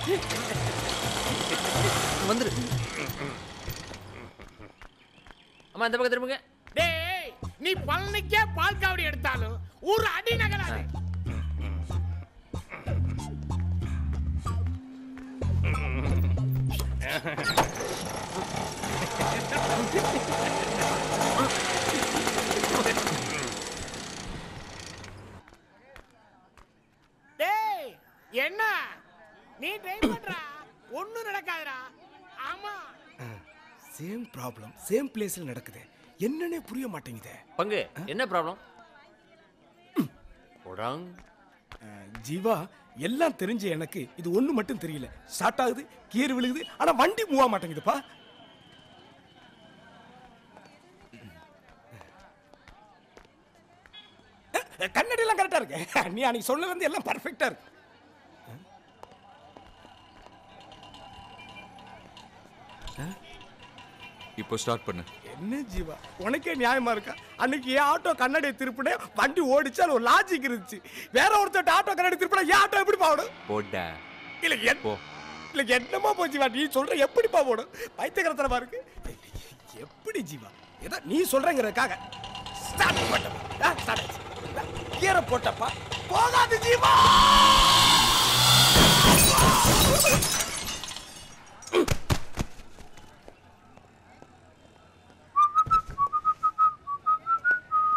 வந்துரு அம்மா இந்த பக்கம் திரும்புங்க டேய் நீ பழனிக்கே பால் காவடி எடுத்தாலும் ஒரு அடி நகராது டேய் என்ன நீ ட்ரைவ் பண்றா ஒண்ணும் நடக்காதுடா ஆமா சேம் ப்ராப்ளம் சேம் பிளேஸ்ல நடக்குது என்னன்னே புரிய மாட்டேங்குதே பங்கு என்ன ப்ராப்ளம் போடாங் அஹ், ஜீவா எல்லாம் தெரிஞ்ச எனக்கு இது ஒண்ணு மட்டும் தெரியல ஸ்டார்ட் ஆகுது கீர் விழுகுது ஆனா வண்டி மூவ் ஆக மாட்டேங்குதுப்பா அஹ், கண்ணாடி எல்லாம் கரெக்டா இருக்கு நீ அன்னைக்கு சொன்னது வந்து எல்லாம் பர்ஃபெக்டா இருக்கு இப்போ ஸ்டார்ட் பண்ணு என்ன ஜீவா உனக்கே நியாயமா இருக்கா அன்னைக்கு என் ஆட்டோ கண்ணாடியை திருப்பினே வண்டி ஓடிச்சு அது ஒரு லாஜிக் இருந்துச்சு வேற ஒருத்தர் ஆட்டோ கண்ணாடி திருப்பினா என் ஆட்டோ எப்படி போகணும் போட இல்ல என் போ இல்ல என்னமா போச்சு ஜீவா நீ சொல்ற எப்படிப்பா போடும் பைத்தியகரத்தனமா இருக்கு எப்படி ஜீவா ஏதோ நீ சொல்றங்கிறதுக்காக ஸ்டார்ட் பண்ணப்பா ஸ்டார்ட் ஆச்சு கீரை போட்டப்பா போகாது ஜீவா